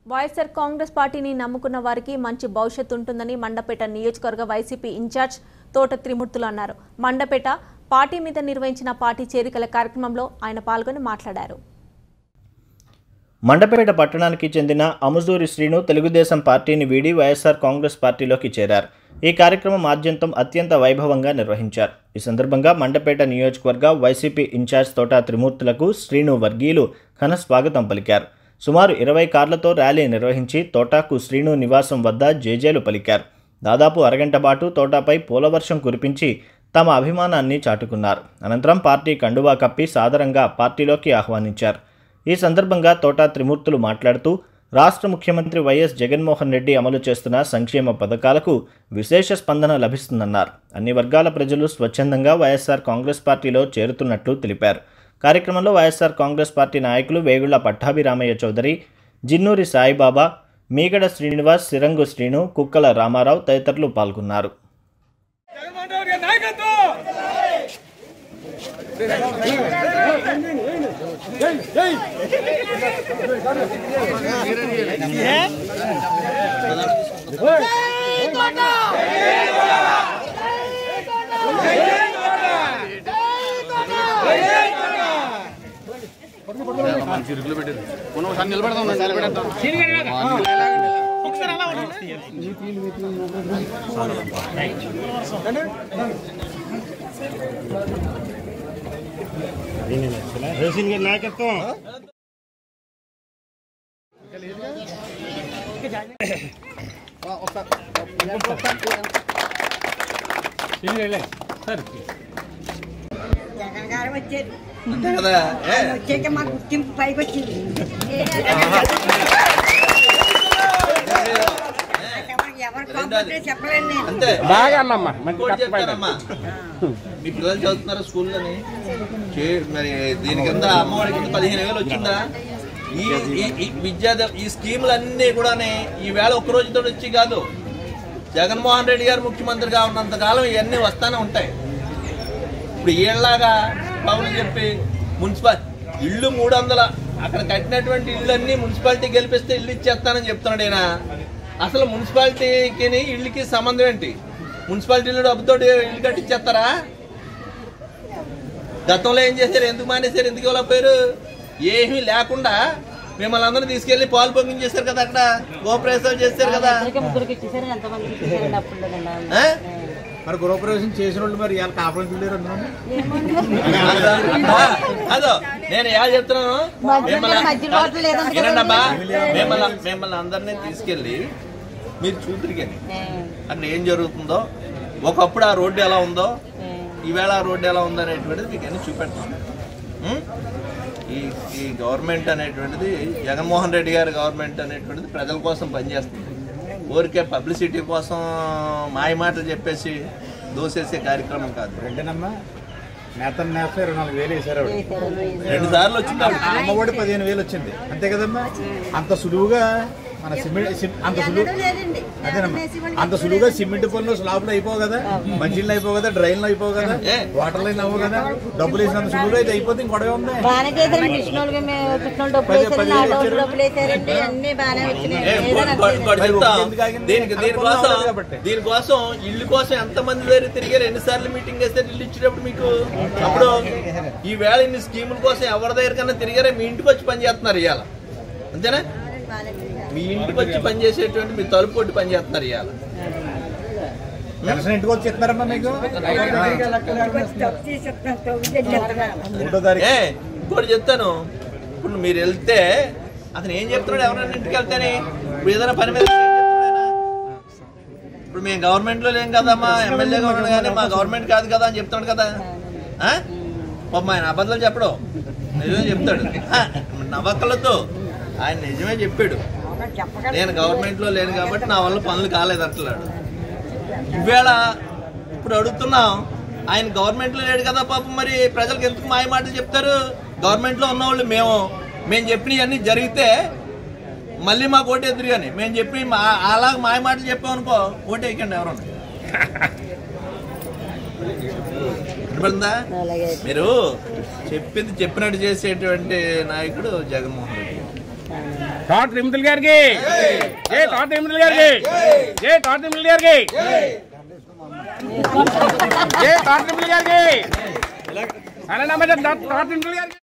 వైఎస్ఆర్ కాంగ్రెస్ పార్టీని నమ్ముకున్న వారికి మంచి భవిష్యత్తు ఉంటుందని మండపేట నియోజకవర్గ వైసీపీ ఇన్ఛార్జ్ తోట త్రిమూర్తులు అన్నారు మండపేట పార్టీ మీద నిర్వహించిన పార్టీ చేరికల కార్యక్రమంలో ఆయన పాల్గొని మాట్లాడారు మండపేట పట్టణానికి చెందిన అముజూరి శ్రీను తెలుగుదేశం పార్టీని వీడి వైఎస్ఆర్ కాంగ్రెస్ పార్టీలోకి చేరారు ఈ కార్యక్రమం ఆద్యంతం అత్యంత వైభవంగా నిర్వహించారు ఈ సందర్భంగా మండపేట నియోజకవర్గ వైసీపీ ఇన్ఛార్జ్ తోట త్రిమూర్తులకు శ్రీను వర్గీయులు ఘన స్వాగతం పలికారు సుమారు ఇరవై కార్లతో ర్యాలీ నిర్వహించి తోటాకు శ్రీను నివాసం వద్ద జేజేలు పలికారు దాదాపు అరగంట పాటు తోటాపై పూలవర్షం కురిపించి తమ అభిమానాన్ని చాటుకున్నారు అనంతరం పార్టీ కండువా కప్పి సాదరంగా పార్టీలోకి ఆహ్వానించారు ఈ సందర్భంగా తోటా త్రిమూర్తులు మాట్లాడుతూ రాష్ట్ర ముఖ్యమంత్రి వైఎస్ జగన్మోహన్ రెడ్డి అమలు చేస్తున్న సంక్షేమ పథకాలకు విశేష స్పందన లభిస్తుందన్నారు అన్ని వర్గాల ప్రజలు స్వచ్ఛందంగా వైఎస్ఆర్ కాంగ్రెస్ పార్టీలో చేరుతున్నట్లు తెలిపారు కార్యక్రమంలో వైఎస్ఆర్ కాంగ్రెస్ పార్టీ నాయకులు వేగుళ్ల పట్టాభిరామయ్య చౌదరి జిన్నూరి సాయిబాబా మీగడ శ్రీనివాస్ సిరంగు శ్రీను కుక్కల రామారావు తదితరులు పాల్గొన్నారు జగన్మోహన్ రెడ్డి గారి నాయకత్వం మనం ఒకసారి నిలబెడదాం నిలబెడతాం జగన్ గారు వచ్చారు అంతే కదా ఏ? ఆయన వచ్చాక మా గుర్తింపు పైకి వచ్చింది ఎవరు కాకపోతే చెప్పలేను నేను అంతే బాగా అమ్మమ్మా మంచి ఇంకోటి కష్టపడ్డా చెప్తానమ్మా మీ పిల్లలు చదువుతున్నారు స్కూల్లోని చే- మరి దీని కింద అమ్మఒడి కింద పదిహేను వేలు వచ్చిందా ఈ ఈ- ఈ విద్యా ఈ స్కీములు అన్నీ కూడా ఈ వేళ ఒక్క రోజుతో వచ్చి కాదు జగన్మోహన్ రెడ్డి గారు ముఖ్యమంత్రిగా ఉన్నంత కాలం ఇవన్నీ వస్తానే ఉంటాయి ఇప్పుడు ఏళ్ళలాగా పవన్ చెప్పి మున్సిపల్ ఇల్లు మూడు వందల అక్కడ కట్టినటువంటి ఇల్లు అన్ని మున్సిపాలిటీ గెలిపిస్తే ఇల్లు ఇచ్చేస్తానని చెప్తున్నాడు ఆయన అసలు మున్సిపాలిటీకి ఇల్లుకి సంబంధం ఏంటి మున్సిపాలిటీలో డబ్బుతో ఇల్లు కట్టించేస్తారా గతంలో ఏం చేశారు ఎందుకు మానేశారు ఎందుకు ఇవ్వలేకపోయారు ఏమీ లేకుండా మిమ్మల్ని అందరూ తీసుకెళ్లి పాలు పొంగించేశారు కదా అక్కడ గోప్రవేశాలు చేశారు కదా ముగ్గురికి ఇచ్చేసారు ఎంతమంది ఇచ్చేసారండి అప్పుడు ఆ? మరి గృహప్రవేశం చేసిన వాళ్ళు మరి ఇవాళ కాపురం చూడలేరు అందులో అదో నేను ఎలా చెప్తున్నాను మిమ్మల్ని మధ్యలో హోటల్ లేదంట వినండమ్మా మిమ్మల్ని మిమ్మల్ని అందరినీ తీసుకెళ్ళి మీరు చూద్దరు కానీ అక్కడ ఏం జరుగుతుందో ఒకప్పుడు ఆ రోడ్డు ఎలా ఉందో ఈవేళ ఆ రోడ్డు ఎలా ఉందో అనేటువంటిది మీకు అన్ని చూపెడతాం ఉం? ఈ ఈ గవర్నమెంట్ అనేటువంటిది జగన్మోహన్ రెడ్డి గారి గవర్నమెంట్ అనేటువంటిది ప్రజల కోసం పనిచేస్తుంది ఊరికే పబ్లిసిటీ కోసం మాయ మాటలు చెప్పేసి దోసేసే కార్యక్రమం కాదు రెండేనమ్మా నేత నేత ఇరవై నాలుగు వేలు వేసారు ఆవిడ రెండు సార్లు వచ్చింది ఆవిడ. అమ్మఒడి పదిహేను వేలు వచ్చింది అంతే కదమ్మా అంత సులువుగా మన సిమెంట్ సిమ్- అంత సులువు లేదండి అదేనమ్మా అంత సులువుగా సిమెంట్ పనులు స్లాబ్లు అయిపోవు కదా మంచిళ్ళు అయిపోవు కదా డ్రైన్లు అయిపోవు కదా ఏ? వాటర్ లైన్ అవ్వవు కదా డబ్బులు వేసినంత సులువుగా అయితే అయిపోతే ఇంకొడవే ఉంది బాగానే చేశారండి కృష్ణోళ్ళకి మేము కృష్ణోళ్ళు డబ్బులు పది- వేసారు పది నాలుగు వేలు రోజులు డబ్బులు వేసారండి అన్ని బాగానే ఏ, వచ్చినాయి ఇంకోటి- ఏదో ఇంకోటి- ఇంకోటి మరి చెప్తా. ఒకటి ఎందుకు ఆగింది? దీనికి అక్కడ దీనికోసం పనులు అవ్వలేదు కాబట్టి. దీనికోసం ఇల్లు కోసం ఎంత మంది దగ్గర తిరిగారు ఎన్నిసార్లు మీటింగ్ చేస్తే ఇల్లు ఇచ్చేటప్పుడు మీకు అప్పుడు ఈ వేళ ఇన్ని స్కీముల కోసం ఎవరి దగ్గర కన్నా తిరిగారే మీ ఇంటికి వచ్చి పని చేస్తున్నారు ఇవాళ అంతేనా మీ ఇంటికి వచ్చి పని చేసేటువంటి మీ తలుపు కొట్టి పని చేస్తున్నారు ఇవాళ పెన్షన్ ఇంటికి వచ్చి ఇస్తున్నారమ్మా మీకు ఒకటో తారీఖు ఏ ఇంకోటి చెప్తాను ఇప్పుడు మీరు వెళ్తే అతను ఏం చెప్తున్నాడు ఎవరైనా ఇంటికి వెళ్తేనే ఇప్పుడు ఏదైనా పని మీద ఏం చెప్తున్నాడు ఆయన? ఇప్పుడు మేము గవర్నమెంట్ లో లేం కదమ్మా ఎమ్మెల్యేగా ఉన్నాడు కానీ మా గవర్నమెంట్ కాదు కదా అని చెప్తున్నాడు కదా ఆ? పాపం ఆయన అబద్ధాలు చెప్పడు నిజమే చెప్తాడు ఆ, నవ్వకలతో ఆయన నిజమే చెప్పాడు నేను గవర్నమెంట్ లో లేను కాబట్టి నా వల్ల పనులు కాలేదు అంటున్నాడు ఈవేళ ఇప్పుడు అడుగుతున్నాం ఆయన గవర్నమెంట్ లో లేడు కదా పాపం మరి ప్రజలకు ఎందుకు మాయ మాటలు చెప్తారు గవర్నమెంట్ లో ఉన్నవాళ్ళు మేము మేము చెప్పినవన్నీ జరిగితే మళ్ళీ మాకు ఓటు ఎదురు కానీ మేము చెప్పి మా అలా మాయ మాటలు చెప్పామనుకో ఓటు వేయకండి ఎవరన్నా వినపడిందా మీరు చెప్పింది చెప్పినట్టు చేసేటువంటి నాయకుడు జగన్మోహన్ రెడ్డి తోట తిరుమతులు గారికి జై తోట తిరుమతులు గారికి జై తోట తిరుమతులు గారికి జై తోట తిరుమతులు గారికి అలా నమ్మకం తోట తిరుమతులు గారికి